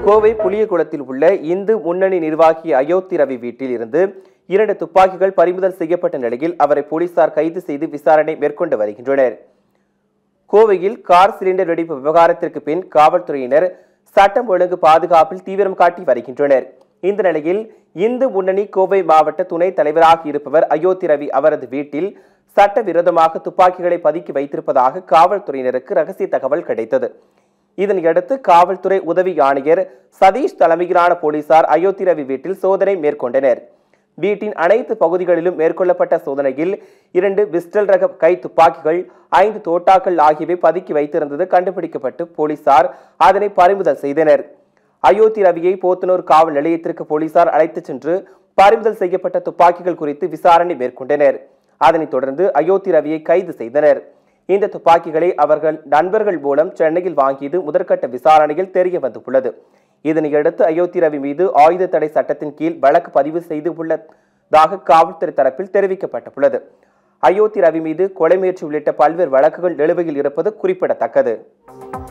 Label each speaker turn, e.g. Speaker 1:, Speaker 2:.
Speaker 1: கோவை புளியகுளத்தில் உள்ள இந்து முன்னணி நிர்வாகி அயோத்தி ரவி வீட்டில் இருந்து இரண்டு துப்பாக்கிகள் பறிமுதல் செய்யப்பட்ட நிலையில் அவரை போலீசார் கைது செய்து விசாரணை மேற்கொண்டு வருகின்றனர் கோவையில் கார் சிலிண்டர் வெடிப்பு விவகாரத்திற்கு பின் காவல்துறையினர் சட்டம் ஒழுங்கு பாதுகாப்பில் தீவிரம் காட்டி வருகின்றனர் இந்த நிலையில் இந்து முன்னணி கோவை மாவட்ட துணைத் தலைவராக இருப்பவர் அயோத்தி ரவி அவரது வீட்டில் சட்டவிரோதமாக துப்பாக்கிகளை பதுக்கி வைத்திருப்பதாக காவல்துறையினருக்கு ரகசிய தகவல் கிடைத்தது இதனையடுத்து காவல்துறை உதவி ஆணையர் சதீஷ் தலைமையிலான போலீசார் அயோத்தி ரவி வீட்டில் சோதனை மேற்கொண்டனர் வீட்டின் அனைத்து பகுதிகளிலும் மேற்கொள்ளப்பட்ட சோதனையில் இரண்டு பிஸ்டல் ரக கை துப்பாக்கிகள் ஐந்து தோட்டாக்கள் ஆகியவை பதுக்கி வைத்திருந்தது கண்டுபிடிக்கப்பட்டு போலீசார் அதனை பறிமுதல் செய்தனர் அயோத்தி ரவியை போத்தனூர் காவல் நிலையத்திற்கு போலீசார் அழைத்துச் சென்று பறிமுதல் செய்யப்பட்ட துப்பாக்கிகள் குறித்து விசாரணை மேற்கொண்டனர் அதனைத் தொடர்ந்து அயோத்தி ரவியை கைது செய்தனர் இந்த துப்பாக்கிகளை அவர்கள் நண்பர்கள் மூலம் சென்னையில் வாங்கியது முதற்கட்ட விசாரணையில் தெரிய வந்துள்ளது இதனையடுத்து அயோத்தி ரவி மீது ஆயுத தடை சட்டத்தின் கீழ் வழக்கு பதிவு செய்து உள்ளதாக காவல்துறை தரப்பில் தெரிவிக்கப்பட்டுள்ளது அயோத்தி ரவி மீது கொலை முயற்சி உள்ளிட்ட பல்வேறு வழக்குகள் நிலுவையில் இருப்பது குறிப்பிடத்தக்கது